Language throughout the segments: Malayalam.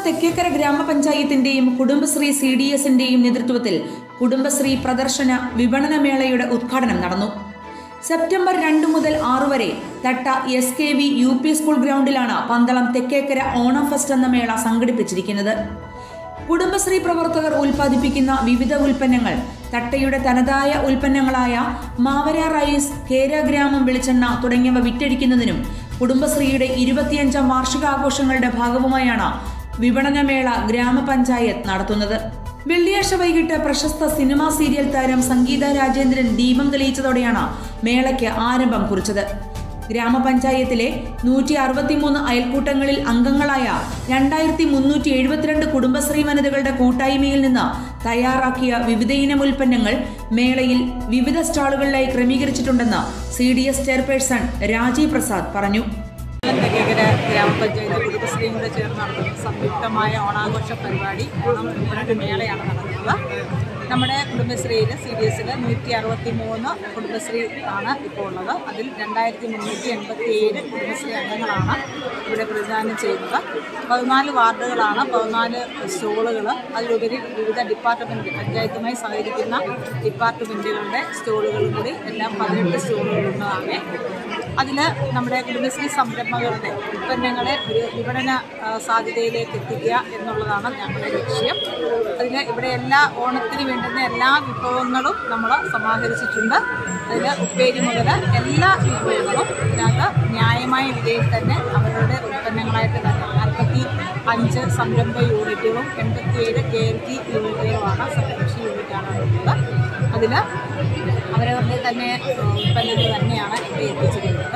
തെക്കേക്കര ഗ്രാമപഞ്ചായത്തിന്റെയും കുടുംബശ്രീ സി ഡി എസിന്റെയും നേതൃത്വത്തിൽ കുടുംബശ്രീ പ്രദർശന വിപണന മേളയുടെ ഉദ്ഘാടനം നടന്നു സെപ്റ്റംബർ രണ്ട് മുതൽ ആറ് വരെ Thatta S K V U P school ഗ്രൗണ്ടിലാണ് പന്തളം തെക്കേക്കര ഓണം ഫെസ്റ്റ് എന്ന മേള സംഘടിപ്പിച്ചിരിക്കുന്നത് കുടുംബശ്രീ പ്രവർത്തകർ ഉൽപ്പാദിപ്പിക്കുന്ന വിവിധ ഉൽപ്പന്നങ്ങൾ തട്ടയുടെ തനതായ ഉൽപ്പന്നങ്ങളായ മാവര റൈസ് കേര ഗ്രാമം വെളിച്ചെണ്ണ തുടങ്ങിയവ വിറ്റഴിക്കുന്നതിനും കുടുംബശ്രീയുടെ ഇരുപത്തിയഞ്ചാം വാർഷികാഘോഷങ്ങളുടെ ഭാഗവുമായാണ് വിപണനമേള ഗ്രാമപഞ്ചായത്ത് നടത്തുന്നത് വെള്ളിയാഴ്ച വൈകിട്ട് പ്രശസ്ത സിനിമാ സീരിയൽ താരം സംഗീത രാജേന്ദ്രൻ ദീപം തെളിയിച്ചതോടെയാണ് മേളയ്ക്ക് ആരംഭം കുറിച്ചത് ഗ്രാമപഞ്ചായത്തിലെ നൂറ്റി അറുപത്തിമൂന്ന് അയൽക്കൂട്ടങ്ങളിൽ അംഗങ്ങളായ രണ്ടായിരത്തി മുന്നൂറ്റി എഴുപത്തിരണ്ട് കുടുംബശ്രീ വനിതകളുടെ കൂട്ടായ്മയിൽ നിന്ന് തയ്യാറാക്കിയ വിവിധയിനം ഉൽപ്പന്നങ്ങൾ മേളയിൽ വിവിധ സ്റ്റാളുകളിലായി ക്രമീകരിച്ചിട്ടുണ്ടെന്ന് C D S chairperson Rajeev Prasad പറഞ്ഞു തെക്കേക്കര ഗ്രാമപഞ്ചായത്ത് കുടുംബശ്രീയും കൂടെ ചേർന്ന് നടത്തുന്ന സംയുക്തമായ ഓണാഘോഷ പരിപാടി ഓണം വിപണന മേളയാണ് നടത്തുന്നത് നമ്മുടെ കുടുംബശ്രീയിൽ സി ഡി എസിൽ നൂറ്റി അറുപത്തി മൂന്ന് കുടുംബശ്രീ ആണ് ഇപ്പോൾ ഉള്ളത് അതിൽ രണ്ടായിരത്തി മുന്നൂറ്റി എൺപത്തി ഏഴ് കുടുംബശ്രീ അംഗങ്ങളാണ് ഇവിടെ പ്രതിദാനം ചെയ്യുന്നത് പതിനാല് വാർഡുകളാണ് പതിനാല് സ്റ്റോളുകൾ അതിലുപരി വിവിധ ഡിപ്പാർട്ട്മെൻറ്റ് പഞ്ചായത്തുമായി സഹകരിക്കുന്ന ഡിപ്പാർട്ട്മെൻറ്റുകളുടെ സ്റ്റോളുകളും കൂടി എല്ലാം പതിനെട്ട് സ്റ്റോളുകളുള്ളതാണ് അതിൽ നമ്മുടെ കുടുംബശ്രീ സംരംഭകരുടെ ഉൽപ്പന്നങ്ങളെ ഒരു വിപണന ആ, സാധ്യതയിലേക്ക് എത്തിക്കുക എന്നുള്ളതാണ് ഞങ്ങളുടെ ലക്ഷ്യം അതിൽ ഇവിടെ എല്ലാ ഓണത്തിന് വേണ്ടുന്ന എല്ലാ വിഭവങ്ങളും നമ്മൾ സമാഹരിച്ചിട്ടുണ്ട് അതിൽ ഉപ്പേരി മുതൽ എല്ലാ വിഭവങ്ങളും ഇതിനകത്ത് ന്യായമായ വിലയിൽ തന്നെ അവരുടെ ഉൽപ്പന്നങ്ങളായിട്ട് തന്നെ നാൽപ്പത്തി അഞ്ച് സംരംഭ യൂണിറ്റുകളും എൺപത്തിയേഴ് കെ എൽ ടി യൂണിറ്റുകളുമാണ് സംരക്ഷണ യൂണിറ്റാണ് ഉള്ളത് അതിൽ അവരവരുടെ തന്നെ ആ, ഉൽപ്പന്നങ്ങൾ തന്നെയാണ് ഇവിടെ എത്തിച്ചിരിക്കുന്നത്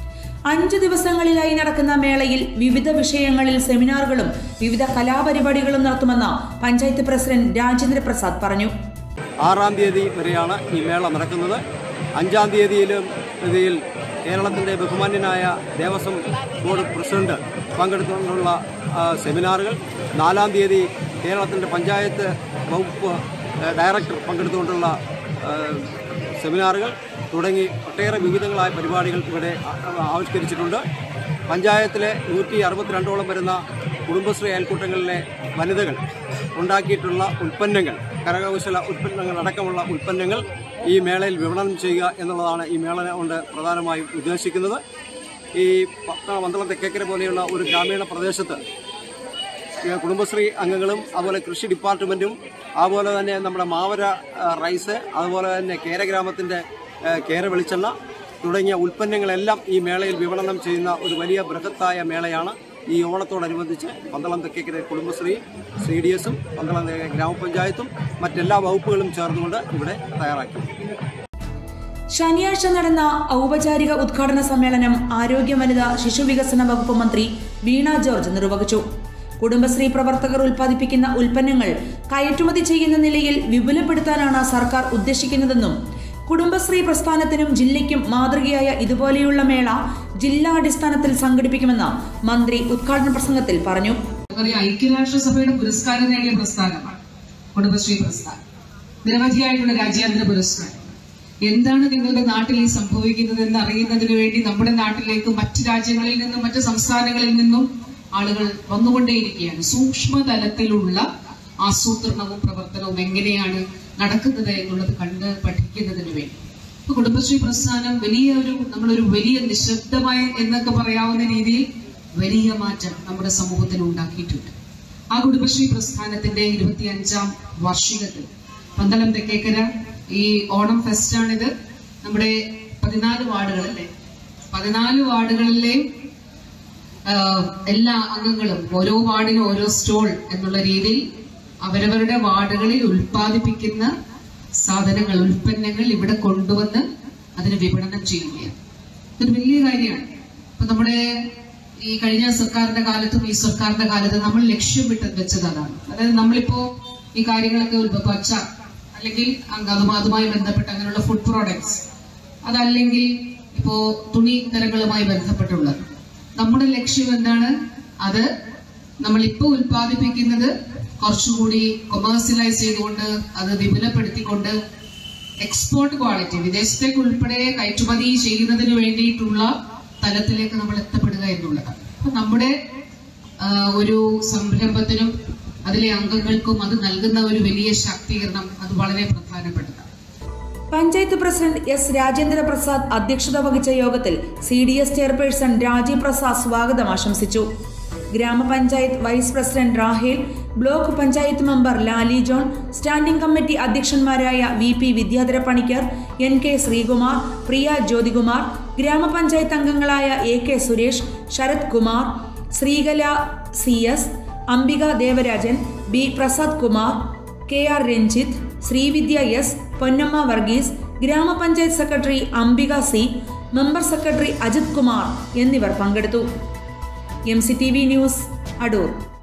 അഞ്ച് ദിവസങ്ങളിലായി നടക്കുന്ന മേളയിൽ വിവിധ വിഷയങ്ങളിൽ സെമിനാറുകളും വിവിധ കലാപരിപാടികളും നടത്തുമെന്ന് പഞ്ചായത്ത് പ്രസിഡന്റ് രാജേന്ദ്ര പ്രസാദ് പറഞ്ഞു ആറാം തീയതി വരെയാണ് ഈ മേള നടക്കുന്നത് അഞ്ചാം തീയതിയിലും ഇതിൽ കേരളത്തിൻ്റെ ബഹുമാന്യനായ ദേവസ്വം ബോർഡ് പ്രസിഡന്റ് പങ്കെടുത്തുകൊണ്ടുള്ള ആ, സെമിനാറുകൾ നാലാം തീയതി കേരളത്തിൻ്റെ പഞ്ചായത്ത് വകുപ്പ് ആ, ഡയറക്ടർ പങ്കെടുത്തുകൊണ്ടുള്ള ആ, സെമിനാറുകൾ തുടങ്ങി ഒട്ടേറെ വിവിധങ്ങളായ പരിപാടികൾ ഇവിടെ ആ- ആവിഷ്കരിച്ചിട്ടുണ്ട് പഞ്ചായത്തിലെ നൂറ്റി അറുപത്തിരണ്ടോളം വരുന്ന കുടുംബശ്രീ അയൽക്കൂട്ടങ്ങളിലെ വനിതകൾ ഉണ്ടാക്കിയിട്ടുള്ള ഉൽപ്പന്നങ്ങൾ കരകൗശല ഉൽപ്പന്നങ്ങൾ അടക്കമുള്ള ഉൽപ്പന്നങ്ങൾ ഈ മേളയിൽ വിപണനം ചെയ്യുക എന്നുള്ളതാണ് ഈ മേള കൊണ്ട് പ്രധാനമായും ഉദ്ദേശിക്കുന്നത് ഈ പ- മന്ദളം തെക്കേക്കര പോലെയുള്ള ഒരു ഗ്രാമീണ പ്രദേശത്ത് ഈ കുടുംബശ്രീ അംഗങ്ങളും അതുപോലെ കൃഷി ഡിപ്പാർട്ട്മെൻറ്റും അതുപോലെ തന്നെ നമ്മുടെ മാവര ആ, റൈസ് അതുപോലെ തന്നെ കേര ഗ്രാമത്തിൻ്റെ ആ, കേര വെളിച്ചെണ്ണ തുടങ്ങിയ ഉൽപ്പന്നങ്ങളെല്ലാം ഈ മേളയിൽ വിപണനം ചെയ്യുന്ന ഒരു വലിയ ബൃഹത്തായ മേളയാണ് ഈ ഓണത്തോടനുബന്ധിച്ച് പന്തളം തെക്കേക്കര കുടുംബശ്രീ സി ഡി എസും പന്തളം തെക്കേ ഗ്രാമപഞ്ചായത്തും മറ്റെല്ലാ വകുപ്പുകളും ചേർന്നുകൊണ്ട് ഇവിടെ തയ്യാറാക്കി ശനിയാഴ്ച നടന്ന ഔപചാരിക ഉദ്ഘാടന സമ്മേളനം ആരോഗ്യ വനിതാ ശിശുവികസന വകുപ്പ് മന്ത്രി വീണ ജോർജ് നിർവഹിച്ചു കുടുംബശ്രീ പ്രവർത്തകർ ഉൽപ്പാദിപ്പിക്കുന്ന ഉൽപ്പന്നങ്ങൾ കയറ്റുമതി ചെയ്യുന്ന നിലയിൽ വിപുലപ്പെടുത്താനാണ് സർക്കാർ ഉദ്ദേശിക്കുന്നതെന്നും കുടുംബശ്രീ പ്രസ്ഥാനത്തിനും ജില്ലയ്ക്കും മാതൃകയായ ഇതുപോലെയുള്ള മേള ജില്ലാടിസ്ഥാനത്തിൽ സംഘടിപ്പിക്കുമെന്ന് മന്ത്രി ഉദ്ഘാടന പ്രസംഗത്തിൽ പറഞ്ഞു നമുക്കറിയാം ഐക്യരാഷ്ട്രസഭയുടെ പുരസ്കാരം നേടിയ പ്രസ്ഥാനമാണ് കുടുംബശ്രീ പ്രസ്ഥാനം നിരവധിയായിട്ടുള്ള രാജ്യാന്തര പുരസ്കാരം എന്താണ് നിങ്ങളുടെ നാട്ടിൽ ഈ സംഭവിക്കുന്നത് എന്ന് അറിയുന്നതിന് വേണ്ടി നമ്മുടെ നാട്ടിലേക്ക് മറ്റ് രാജ്യങ്ങളിൽ നിന്നും മറ്റ് സംസ്ഥാനങ്ങളിൽ നിന്നും ആളുകൾ വന്നുകൊണ്ടേയിരിക്കുകയാണ് സൂക്ഷ്മതലത്തിലുള്ള ആസൂത്രണവും പ്രവർത്തനവും എങ്ങനെയാണ് നടക്കുന്നത് എന്നുള്ളത് കണ്ട് പഠിക്കുന്നതിന് വേണ്ടി ഇപ്പൊ കുടുംബശ്രീ പ്രസ്ഥാനം വലിയ ഒരു നമ്മളൊരു വലിയ നിശബ്ദമായ എന്നൊക്കെ പറയാവുന്ന രീതിയിൽ വലിയ മാറ്റം നമ്മുടെ സമൂഹത്തിൽ ഉണ്ടാക്കിയിട്ടുണ്ട് ആ കുടുംബശ്രീ പ്രസ്ഥാനത്തിന്റെ ഇരുപത്തിയഞ്ചാം വാർഷികത്തിൽ പന്തളം തെക്കേക്കര ഈ ഓണം ഫെസ്റ്റ് ആണിത് നമ്മുടെ പതിനാല് വാർഡുകൾ അല്ലേ പതിനാല് വാർഡുകളിലെയും ആഹ് എല്ലാ അംഗങ്ങളും ഓരോ വാർഡിനും ഓരോ സ്റ്റോൾ എന്നുള്ള രീതിയിൽ അവരവരുടെ വാർഡുകളിൽ ഉൽപ്പാദിപ്പിക്കുന്ന സാധനങ്ങൾ ഉൽപ്പന്നങ്ങൾ ഇവിടെ കൊണ്ടുവന്ന് അതിന് വിപണനം ചെയ്യുകയാണ് ഇതൊരു വലിയ കാര്യമാണ് ഇപ്പൊ നമ്മുടെ ഈ കഴിഞ്ഞ സർക്കാരിന്റെ കാലത്തും ഈ സർക്കാരിന്റെ കാലത്തും നമ്മൾ ലക്ഷ്യം വിട്ട് വെച്ചത് അതാണ് അതായത് നമ്മളിപ്പോ ഈ കാര്യങ്ങളൊക്കെ ഉൽപ്പ- പച്ച അല്ലെങ്കിൽ അങ് അതുമായി അതുമായി ബന്ധപ്പെട്ട അങ്ങനെയുള്ള ഫുഡ് പ്രോഡക്ട്സ് അതല്ലെങ്കിൽ ഇപ്പോ തുണി തരങ്ങളുമായി ബന്ധപ്പെട്ടുള്ളത് നമ്മുടെ ലക്ഷ്യം എന്താണ് അത് നമ്മൾ ഇപ്പോൾ ഉൽപ്പാദിപ്പിക്കുന്നത് കുറച്ചുകൂടി കൊമേഴ്സ്യലൈസ് ചെയ്തുകൊണ്ട് അത് വിപുലപ്പെടുത്തിക്കൊണ്ട് എക്സ്പോർട്ട് ക്വാളിറ്റി വിദേശത്തേക്ക് ഉൾപ്പെടെ കയറ്റുമതി ചെയ്യുന്നതിന് വേണ്ടിയിട്ടുള്ള തലത്തിലേക്ക് നമ്മൾ എത്തപ്പെടുക എന്നുള്ളതാണ് അപ്പൊ നമ്മുടെ ആ, ഒരു സംരംഭത്തിനും അതിലെ അംഗങ്ങൾക്കും അത് നൽകുന്ന ഒരു വലിയ ശാക്തീകരണം അത് വളരെ പ്രധാനപ്പെട്ടതാണ് പഞ്ചായത്ത് പ്രസിഡന്റ് എസ് രാജേന്ദ്ര പ്രസാദ് അധ്യക്ഷത വഹിച്ച യോഗത്തിൽ C D S chairperson Rajeev Prasad സ്വാഗതം ആശംസിച്ചു ഗ്രാമപഞ്ചായത്ത് vice president Rahel block panchayat member Lali John standing committee അധ്യക്ഷന്മാരായ V P Vidyadhara Panicker N K Sreekumar Priya Jyothikumar ഗ്രാമപഞ്ചായത്ത് അംഗങ്ങളായ A K Suresh Sarath Kumar Sreekala C S Ambika Devarajan B Prasad Kumar K R Ranjith Sreevidya S Ponnamma Varghese ഗ്രാമപഞ്ചായത്ത് secretary Ambika C member secretary Ajith Kumar എന്നിവർ പങ്കെടുത്തു M C T V news Adoor